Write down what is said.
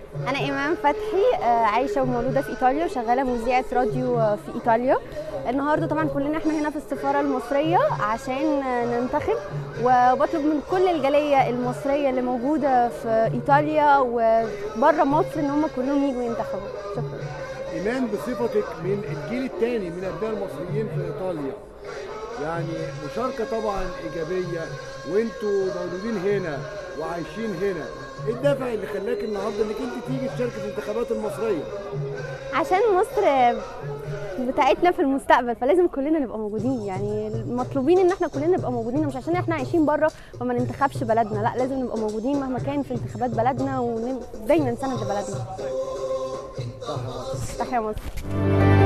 انا ايمان فتحي آه، عايشه ومولوده في ايطاليا وشغاله مذيعه راديو آه، في ايطاليا النهارده طبعا كلنا احنا هنا في السفاره المصريه عشان آه، ننتخب وبطلب من كل الجاليه المصريه اللي موجوده في ايطاليا وبره مصر ان هم كلهم يجوا ينتخبوا شكرا ايمان بصفتك من الجيل الثاني من ابناء المصريين في ايطاليا يعني مشاركه طبعا ايجابيه وانتوا مولودين هنا وعايشين هنا ايه الدافع اللي خلاك النهارده انك انت تيجي تشاركي في الانتخابات المصريه عشان مصر بتاعتنا في المستقبل فلازم كلنا نبقى موجودين يعني مطلوبين ان احنا كلنا نبقى موجودين مش عشان احنا عايشين بره فما ننتخبش بلدنا لا لازم نبقى موجودين مهما كان في انتخابات بلدنا ودايما نساند لبلدنا صح تحيا مصر